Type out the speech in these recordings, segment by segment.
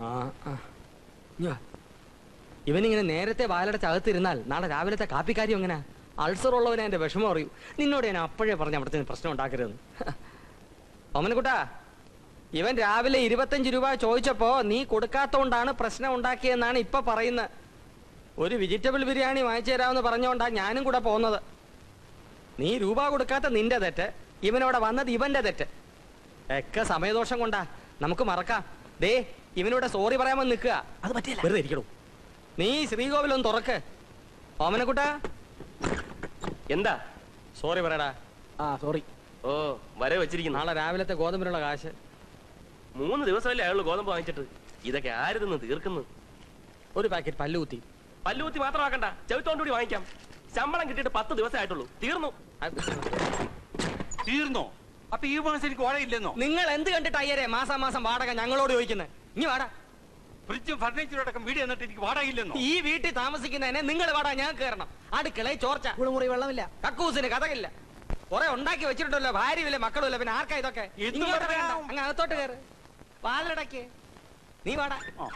ആ ആ. ഇഞ്ഞ് വാ. ഇവനിങ്ങനെ നേരത്തെ വാലടച്ച് അകത്തിരുന്നാൽ നാളെ രാവിലത്തെ കാപ്പിക്കാര്യം എങ്ങനെ അൾസർ ഉള്ളവനെ എന്റെ വിഷമം അറിയൂ നിന്നോട് ഞാൻ അപ്പോഴേ പറഞ്ഞു അവിടുത്തെ പ്രശ്നം ഉണ്ടാക്കരുതെന്ന് ഓമനക്കുട്ടാ ഇവൻ രാവിലെ ഇരുപത്തഞ്ച് രൂപ ചോദിച്ചപ്പോ നീ കൊടുക്കാത്തോണ്ടാണ് പ്രശ്നം ഉണ്ടാക്കിയെന്നാണ് ഇപ്പൊ പറയുന്നത് ഒരു വെജിറ്റബിൾ ബിരിയാണി വാങ്ങിച്ചു തരാമെന്ന് പറഞ്ഞോണ്ടാ ഞാനും കൂടെ പോകുന്നത് നീ രൂപ കൊടുക്കാത്ത നിന്റെ തെറ്റ് ഇവനവിടെ വന്നത് ഇവന്റെ തെറ്റ് ഒക്കെ സമയദോഷം കൊണ്ടാ നമുക്ക് മറക്കാം ദേ ഇവനോട് സോറി പറയാമെന്ന് നിൽക്കുക അത് പറ്റില്ല വെറുതെ ഇരിക്കണു നീ ശ്രീകോവിലൊന്ന് തുറക്ക് ഓമനക്കുട്ടാ എന്താ സോറി പറയടാ ആ സോറി ഓ വരെ വെച്ചിരിക്കുന്നു നാളെ രാവിലത്തെ ഗോതമ്പിനുള്ള കാശ് മൂന്ന് ദിവസമല്ലേ അയാള് ഗോതമ്പ് വാങ്ങിച്ചിട്ട് ഇതൊക്കെ ആര് തിന്ന് തീർക്കുന്നു ഒരു പാക്കറ്റ് പല്ലുകുത്തി പല്ലുകുത്തി മാത്രമാക്കണ്ട ചവിത്തോണ്ട് കൂടി വാങ്ങിക്കാം ശമ്പളം കിട്ടിയിട്ട് പത്ത് ദിവസമേ ആയിട്ടുള്ളൂ തീർന്നു തീർന്നോ അപ്പൊ ഈ മാസം എനിക്ക് വാടകയില്ലെന്നോ നിങ്ങൾ എന്ത് കണ്ടിട്ട് അയ്യരെ മാസം മാസം വാടക ഞങ്ങളോട് ചോദിക്കുന്നത് ഇനി വാടാ ഫ്രിഡ്ജും ഫർണിച്ചറും അടക്കം വീട് എന്നിട്ട് എനിക്ക് വാടകയില്ലെന്നോ ഈ വീട്ടിൽ താമസിക്കുന്നതിനെ നിങ്ങൾ വാടാ ഞാൻ കയറണം അടുക്കളയിൽ ചോർച്ച കുളിമുറി വെള്ളമില്ല കക്കൂസിന് കഥകില്ല കുറെ ഉണ്ടാക്കി വെച്ചിട്ടുണ്ടല്ലോ ഭാര്യയില്ല മക്കളുമില്ല പിന്നെ ആർക്കാ ഇതൊക്കെ എന്ത് ഇങ്ങോട്ട് പറയാം? വേണ്ട അങ്ങ് അകത്തോട്ട് കയറ് വാലടക്ക് നീ വാടാ ആ.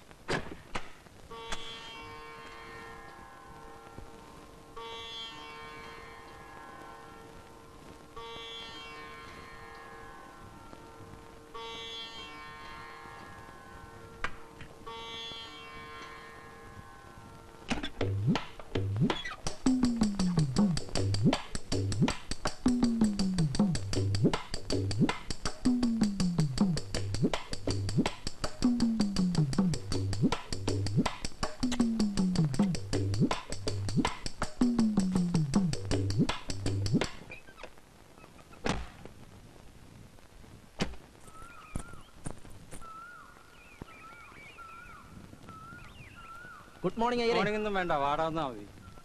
ഗുഡ് മോർണിംഗ് അയ്യരെ മോർണിംഗ് വേണ്ട വാടക തന്നാ മതി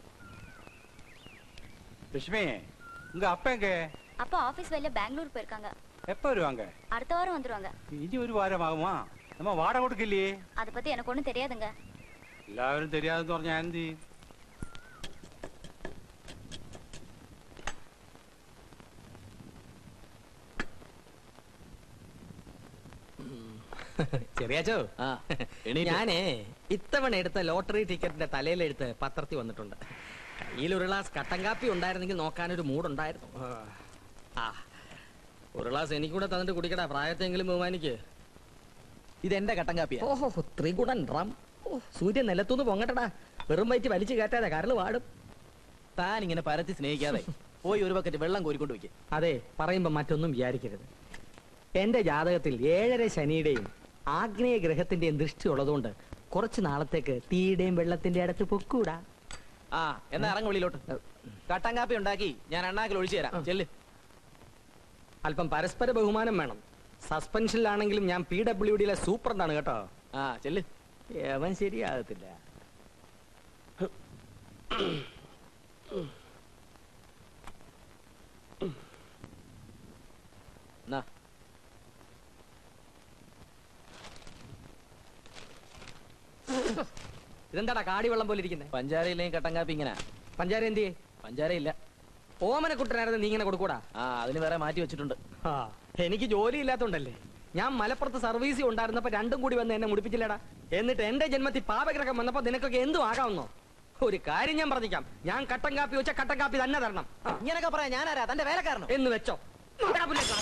லட்சுமி உங்க அப்பா எங்க அப்பா ஆபீஸ் வேலையில பெங்களூர் போயிருக்காங்க எப்ப வருவாங்க அடுத்த வாரம் வந்துருவாங்க இனி ஒரு வாரம் ஆகுமா நம்ம வாடகை கொடுக்கலையே அத பத்தி எனக்கு ஒண்ணும் தெரியாதுங்க എല്ലാവരും தெரியாதுன்னு പറഞ്ഞാ എന്ത് ചെയ്യും? ചെറിയാച്ചോ ആ എണീറ്റോ? ഞാനേ ഇത്തവണ എടുത്ത ലോട്ടറി ടിക്കറ്റിന്റെ തലയിലെടുത്ത് പത്രത്തിൽ വന്നിട്ടുണ്ട് കയ്യിൽ ഒരു ഗ്ലാസ് കട്ടൻ കാപ്പി ഉണ്ടായിരുന്നെങ്കിൽ നോക്കാനൊരു മൂടുണ്ടായിരുന്നു ആ ഒരു ഗ്ലാസ് എനിക്കൂടെ തന്നിട്ട് കുടിക്കടാ പ്രായത്തെങ്കിലും ബഹുമാനിക്ക് ഇതെന്റെ കട്ടൻ കാപ്പിയാ ഓഹോ ത്രികുടൻ റം ഓ സൂര്യൻ നിലത്തുനിന്ന് പൊങ്ങട്ടടാ വെറും വയറ്റ് വലിച്ചു കയറ്റാതെ കരള് വാടും താൻ ഇങ്ങനെ പരത്തി സ്നേഹിക്കാതെ പോയി ഒരു ബക്കറ്റ് വെള്ളം കോരിക്കൊണ്ട് വെക്ക് അതെ പറയുമ്പോ മറ്റൊന്നും വിചാരിക്കരുത് എന്റെ ജാതകത്തിൽ ഏഴര ശനിയുടെയും ആഗ്നേയ ഗ്രഹത്തിന്റെയും ദൃഷ്ടി ഉള്ളതുകൊണ്ട് കുറച്ച് നാളത്തേക്ക് തീയുടെയും വെള്ളത്തിന്റെ അടുത്ത് പൊക്കൂടാ ആ എന്നാ ഇറങ്ങ വെളിയിലോട്ട് കട്ടൻ കാപ്പി ഉണ്ടാക്കി ഞാൻ അണ്ണാക്കിൽ ഒഴിച്ചു തരാം ചെല്ല് അല്പം പരസ്പര ബഹുമാനം വേണം സസ്പെൻഷനിലാണെങ്കിലും ഞാൻ പി ഡബ്ല്യു ഡിയിലെ സൂപ്രണ്ടാണ് കേട്ടോ ആ ചെല്ല് അവൻ ശരിയാകത്തില്ല എന്നാ ഇതെന്താടാ കാടി വെള്ളം പോലെ ഇരിക്കുന്നത് പഞ്ചാരയില്ലെങ്കിൽ കട്ടൻ കാപ്പി ഇങ്ങനെ പഞ്ചാര എന്തിയെ പഞ്ചാര ഇല്ല ഓമന കുട്ടനായിരുന്നു നീ ഇങ്ങനെ കൊടുക്കൂടാ ആ അതിന് വേറെ മാറ്റി വെച്ചിട്ടുണ്ട് ആ, എനിക്ക് ജോലി ഇല്ലാത്തോണ്ടല്ലേ ഞാൻ മലപ്പുറത്ത് സർവീസിൽ ഉണ്ടായിരുന്നപ്പോ രണ്ടും കൂടി വന്ന് എന്നെ മുടിപ്പിച്ചില്ലടാ എന്നിട്ട് എന്റെ ജന്മത്തിൽ പാപഗ്രഹം വന്നപ്പോ നിനക്കൊക്കെ എന്തും ആകാമെന്നോ ഒരു കാര്യം ഞാൻ പറഞ്ഞിക്കാം ഞാൻ കട്ടൻ കാപ്പി വെച്ച കട്ടൻ കാപ്പി തന്നെ തരണം ആ, ഇങ്ങനൊക്കെ പറയാം ഞാനാരാ തന്റെ വേലക്കാരനോ എന്ന് വെച്ചോ മകടാ പുല്ലേക്കാ.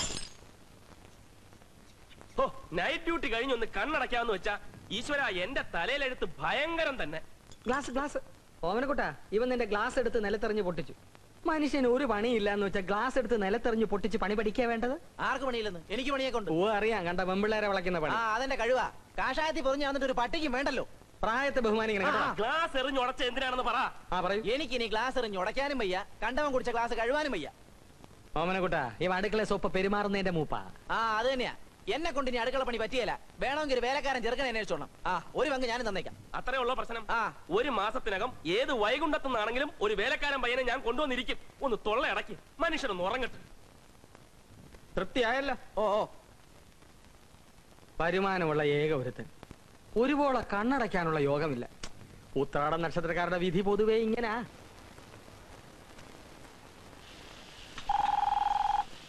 ഓ നൈറ്റ് ഡ്യൂട്ടി കഴിഞ്ഞൊന്ന് കണ്ണടക്കാന്ന് വെച്ചാ ഈശ്വര എന്റെ തലയിലെടുത്ത് ഭയങ്കരം തന്നെ ഗ്ലാസ് ഗ്ലാസ് ഓമനക്കുട്ടാ ഇവൻ നിന്റെ ഗ്ലാസ് എടുത്ത് നിലത്തെറിഞ്ഞ് പൊട്ടിച്ചു മനുഷ്യന് ഒരു പണിയില്ല എന്ന് വെച്ചാൽ ഗ്ലാസ് എടുത്ത് നിലത്തെറിഞ്ഞ് പൊട്ടിച്ച് പണി പഠിക്കാ വേണ്ടത് ആർക്ക് പണിയില്ലെന്ന് എനിക്ക് പണിയൊക്കെ ഉണ്ട് ഓ അറിയാം കണ്ട വെമ്പിള്ളേരെ വിളക്കുന്ന ആ പണി അതെന്റെ കഴിവാ കാഷായത്തിൽ പൊറിഞ്ഞു വന്നിട്ട് ഒരു പട്ടിക്കും വേണ്ടല്ലോ പ്രായത്തെ ബഹുമാനിക്കണം കേട്ടോ ഗ്ലാസ് എറിഞ്ഞുടച്ച എന്തിനാണെന്ന് പറ ആ പറയൂ എനിക്ക് ഇനി ഗ്ലാസ് എറിഞ്ഞ് ഉടയ്ക്കാനും വയ്യ കണ്ടവൻ കുടിച്ച ഗ്ലാസ് കഴുവാനും വയ്യ ഓമനക്കുട്ടാ ഈ അടുക്കള സോപ്പ് പെരുമാറുന്നതിന്റെ മൂപ്പാ ആ അത് തന്നെയാ എന്നെ കൊണ്ട് ഇനി അടുക്കള പണി പറ്റിയല്ല വേണമെങ്കിൽ ഒരു വേലക്കാരൻ ചെറുക്കനെ അന്വേഷിച്ചോണം ആ ഒരു പങ്ക് ഞാനും തന്നേക്കാം അത്രേ ഉള്ള പ്രശ്നം ആ. ഒരു മാസത്തിനകം ഏത് വൈകുണ്ഠത്തുനിന്നാണെങ്കിലും ഒരു വേലക്കാരൻ പയ്യനെ ഞാൻ കൊണ്ടുവന്നിരിക്കും ഒന്ന് തൊള്ള അടക്കി മനുഷ്യനൊന്ന് ഉറങ്ങട്ടെ തൃപ്തിയായല്ലോ ഓ ഓ വരുമാനമുള്ള ഏക ഒരുത്തൻ ഒരുപോലെ കണ്ണടയ്ക്കാനുള്ള യോഗമില്ല ഉത്രാട നക്ഷത്രക്കാരുടെ വിധി പൊതുവേ ഇങ്ങനാ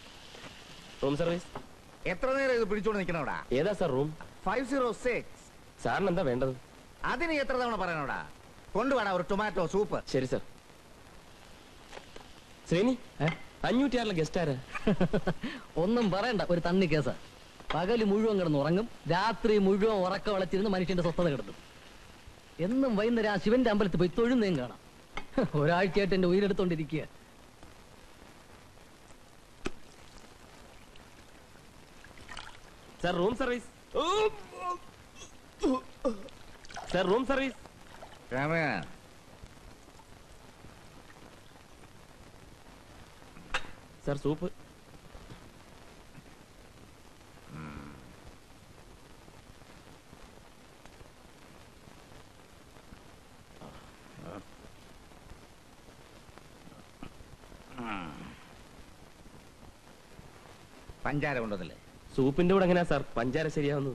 റൂം സർവീസ് എത്ര നേരം ഇത് പിടിച്ചോണ്ട് നിൽക്കണോടാ ഏതാ sir room five zero six സാറിന് എന്താ വേണ്ടത് അതിന് എത്ര തവണ പറയണോടാ കൊണ്ടുവേടാ ഒരു ടൊമാറ്റോ സൂപ്പ് ശരി സാർ ശ്രീനി അഞ്ഞൂറ്റി ആറിലെ ഗസ്റ്റ് ആരാ ഒന്നും പറയണ്ട ഒരു തണ്ണി കേസാ പകല് മുഴുവൻ കിടന്ന് ഉറങ്ങും രാത്രി മുഴുവൻ ഉറക്ക വളച്ചിരുന്ന് മനുഷ്യന്റെ സ്വസ്ഥത കിടത്തും എന്നും വൈകുന്നേരം ആ ശിവന്റെ അമ്പലത്തിൽ പോയി തൊഴുന്നേം കാണാം ഒരാഴ്ചയായിട്ട് എന്റെ ഉയരെടുത്തോണ്ടിരിക്കുക sir room service sir room service Rama sir soup പഞ്ചാര കൊണ്ടതല്ലേ സൂപ്പിന്റെ കൂടെ എങ്ങനെയാ സാർ പഞ്ചാര ശരിയാവുന്നത്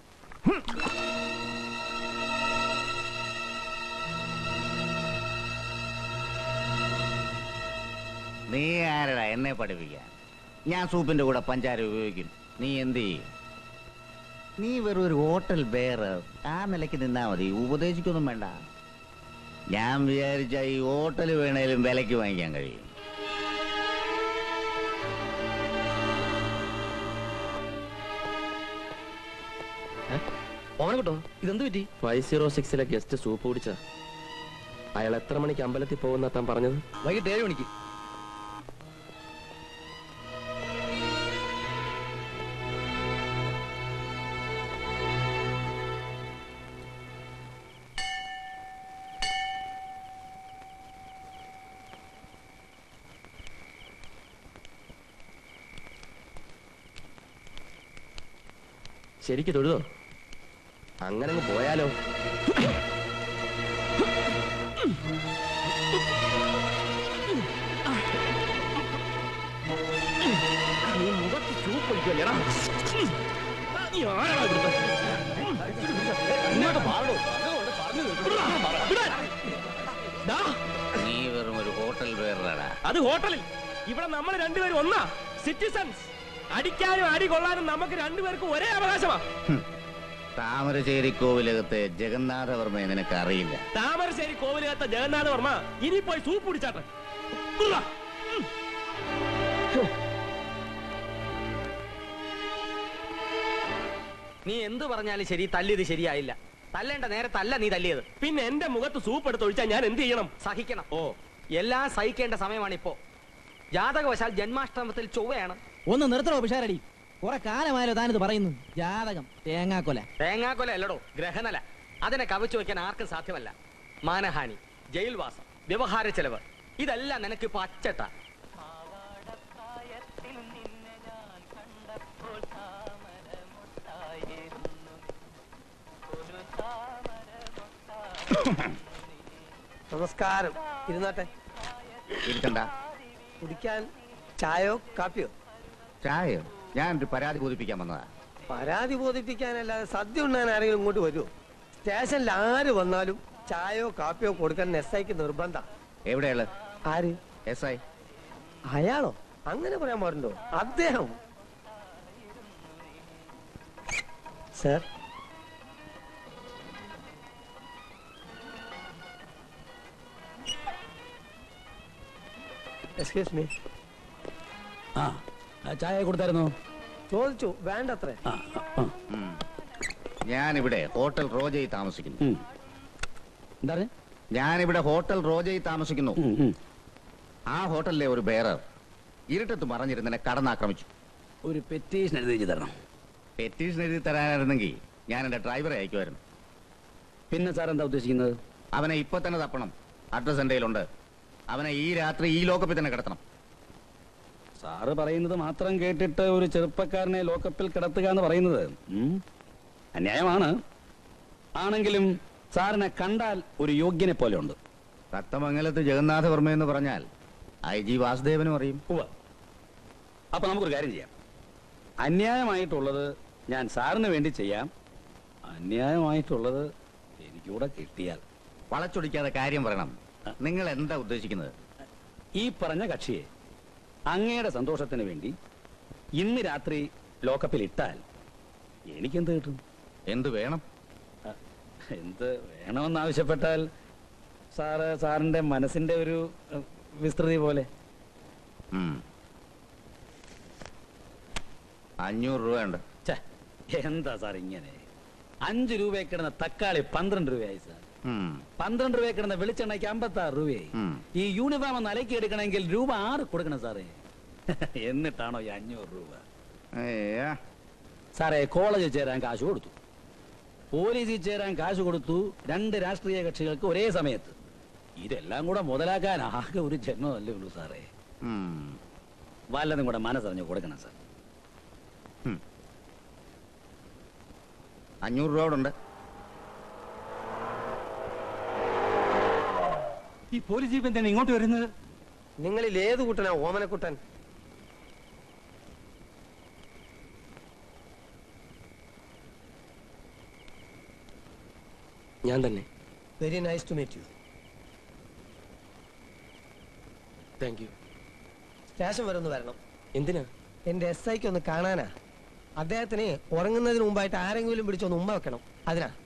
നീ ആരടാ എന്നെ പഠിപ്പിക്കാൻ ഞാൻ സൂപ്പിന്റെ കൂടെ പഞ്ചാര ഉപയോഗിക്കും നീ എന്ത് ചെയ്യും നീ വെറും ഒരു ഹോട്ടൽ ബേറ് ആ നിലയ്ക്ക് നിന്നാ മതി ഉപദേശിക്കൊന്നും വേണ്ട ഞാൻ വിചാരിച്ച ഈ ഹോട്ടൽ വേണേലും വിലയ്ക്ക് വാങ്ങിക്കാൻ കഴിയും ഓനെ കിട്ടോ ഇതെന്ത് പറ്റി ഫൈവ് സീറോ സിക്സിലെ ഗസ്റ്റ് സൂപ്പ് കുടിച്ച അയാൾ എത്ര മണിക്ക് അമ്പലത്തിൽ പോകുന്ന താൻ പറഞ്ഞത് വൈകിട്ട് ഏഴ് മണിക്ക് ശരിക്ക് തൊഴുതോ അങ്ങനെ അങ്ങ് പോയാലോ നീ മുഖത്ത് ചൂപ്പ് ഒഴിക്കുമല്ലേടാ? നീ ആരാടാ ഇവിടുത്തെ? ഇങ്ങോട്ട് മാറണോ? വിടാൻ. ദാ, നീ വെറും ഒരു ഹോട്ടൽ ബേറാടാ അത് ഹോട്ടലിൽ ഇവിടെ നമ്മൾ രണ്ടുപേരും ഒന്നാ സിറ്റിസൺസ് അടിക്കാനും അടി കൊള്ളാനും നമുക്ക് രണ്ടുപേർക്കും ഒരേ അവകാശമാ താമരശ്ശേരി കോവിലകത്തെ ജഗന്നാഥവർമ്മയെ നിനക്ക് അറിയില്ല താമരശ്ശേരി കോവിലകത്ത ജഗന്നാഥ വർമ്മ ഇനി പോയി സൂപ്പ് കുടിച്ചാട്ടെ ഉള്ള. നീ എന്ത് പറഞ്ഞാലും ശരി തല്ലിയത് ശരിയായില്ല തല്ലേണ്ട നേരത്തല്ല നീ തല്ലിയത് പിന്നെ എന്റെ മുഖത്ത് സൂപ്പ് എടുത്ത് ഒഴിച്ചാൽ ഞാൻ എന്ത് ചെയ്യണം സഹിക്കണം ഓ എല്ലാം സഹിക്കേണ്ട സമയമാണിപ്പോ ജാതകവശാൽ ജന്മാഷ്ടമത്തിൽ ചൊവ്വയാണ് ഒന്ന് നിർത്തണോ പിഷാരടി കുറെ കാലമായാലോ താനിത് പറയുന്നു ജാതകം തേങ്ങാക്കൊല തേങ്ങാക്കൊല അല്ലടോ ഗ്രഹനല അതിനെ കവച്ചു വെക്കാൻ ആർക്കും സാധ്യമല്ല മാനഹാനി ജയിൽവാസം വ്യവഹാര ചെലവ് ഇതെല്ലാം നിനക്കിപ്പോ അച്ചട്ട നമസ്കാരം ഇരുന്നാട്ടെ ഇരിക്കണ്ട കുടിക്കാൻ ചായയോ കാപ്പിയോ ചായ ഞാൻ ഒരു പരാതി ബോധിപ്പിക്കാൻ വന്നതാ പരാതി ബോധിപ്പിക്കാനല്ലാതെ സദ്യ ഉണ്ണാൻ ആരെങ്കിലും ഇങ്ങോട്ട് വരുമോ സ്റ്റേഷനിൽ ആര് വന്നാലും ചായയോ കാപ്പിയോ കൊടുക്കാൻ എസ് ഐക്ക് നിർബന്ധ എവിടെയുള്ള ആര് എസ് ഐ അയാളോ അങ്ങനെ പറയാൻ പാടുണ്ടോ അദ്ദേഹം സർ എക്സ്ക്യൂസ് മീ ആ ചായ കൊടുത്തായിരുന്നോ ചോദിച്ചു വേണ്ടത്രേ ഞാനിവിടെ ഹോട്ടൽ റോജയിൽ താമസിക്കുന്നു എന്താണ് ഞാനിവിടെ ഹോട്ടൽ റോജയിൽ താമസിക്കുന്നു ആ ഹോട്ടലിലെ ഒരു ബേറർ ഇരുട്ടത്ത് മറഞ്ഞിരുന്നെ കടന്നാക്രമിച്ചു ഒരു പെറ്റീഷൻ എഴുതി തരണം പെറ്റീഷൻ എഴുതി തരാനായിരുന്നെങ്കിൽ ഞാൻ എന്റെ ഡ്രൈവറെ അയക്കുമായിരുന്നു പിന്നെ സാർ എന്താ ഉദ്ദേശിക്കുന്നത് അവനെ ഇപ്പൊ തന്നെ തപ്പണം അഡ്രസ് എന്റെ കയ്യിലുണ്ട് അവനെ ഈ രാത്രി ഈ ലോക്കപ്പിൽ തന്നെ കിടത്തണം സാറ് പറയുന്നത് മാത്രം കേട്ടിട്ട് ഒരു ചെറുപ്പക്കാരനെ ലോക്കപ്പിൽ കിടത്തുക എന്ന് പറയുന്നത് ഉം, അന്യായമാണ് ആണെങ്കിലും സാറിനെ കണ്ടാൽ ഒരു യോഗ്യനെ പോലെ ഉണ്ട് തത്തമംഗലത്ത് ജഗന്നാഥവർമ്മ എന്ന് പറഞ്ഞാൽ ഐ ജി വാസുദേവനും അറിയും ഉവ്വ്. അപ്പൊ നമുക്കൊരു കാര്യം ചെയ്യാം അന്യായമായിട്ടുള്ളത് ഞാൻ സാറിന് വേണ്ടി ചെയ്യാം അന്യായമായിട്ടുള്ളത് എനിക്കൂടെ കിട്ടിയാൽ വളച്ചൊടിക്കാതെ കാര്യം പറയണം നിങ്ങൾ എന്താ ഉദ്ദേശിക്കുന്നത് ഈ പറഞ്ഞ കക്ഷിയെ അങ്ങയുടെ സന്തോഷത്തിന് വേണ്ടി ഇന്ന് രാത്രി ലോക്കപ്പിൽ ഇട്ടാൽ എനിക്കെന്ത് കിട്ടും എന്ത് വേണം എന്ത് വേണമെന്ന് ആവശ്യപ്പെട്ടാൽ സാറ് സാറിന്റെ മനസ്സിന്റെ ഒരു ഏഹ്, വിസ്തൃതി പോലെ ഉം. അഞ്ഞൂറ് രൂപ ഉണ്ട് ഛെ, എന്താ സാർ ഇങ്ങനെ അഞ്ച് രൂപയെ കിടന്ന തക്കാളി പന്ത്രണ്ട് രൂപയായി സാർ ഉം. പന്ത്രണ്ട് രൂപയെ കിടന്ന വെളിച്ചെണ്ണയ്ക്ക് അമ്പത്തി ആറ് രൂപയായി ഉം. ഈ യൂണിഫോം ഒന്ന് അലക്കി എടുക്കണമെങ്കിൽ രൂപ ആറ് കൊടുക്കണം സാറേ എന്നിട്ടാണോ ഈ അഞ്ഞൂറ് രൂപ ഏയ്യാ. സാറേ കോളേജിൽ ചേരാൻ കാശ് കൊടുത്തു പോലീസിൽ ചേരാൻ കാശ് കൊടുത്തു രണ്ട് രാഷ്ട്രീയ കക്ഷികൾക്ക് ഒരേ സമയത്ത് ഇതെല്ലാം കൂടെ മുതലാക്കാൻ ആകെ ഒരു ജന്മമല്ലേ ഉള്ളൂ സാറേ ഉം. വല്ലതും കൂടെ മനസ്സറിഞ്ഞ് കൊടുക്കണം സാർ അഞ്ഞൂറ് രൂപ അവിടെ ഉണ്ട് ഈ പോലീസ് ജീപ്പ് എന്താണ് ഇങ്ങോട്ട് വരുന്നത് നിങ്ങളിൽ ഏത് കുട്ടനാ ഓമനക്കുട്ടൻ ഞാൻ തന്നെ very nice to meet you thank you station വരെ ഒന്ന് വരണം എന്തിനാ എന്റെ എസ് ഐക്ക് ഒന്ന് കാണാനാ അദ്ദേഹത്തിന് ഉറങ്ങുന്നതിന് മുമ്പായിട്ട് ആരെങ്കിലും പിടിച്ചൊന്ന് ഉമ്മ വെക്കണം അതിനാ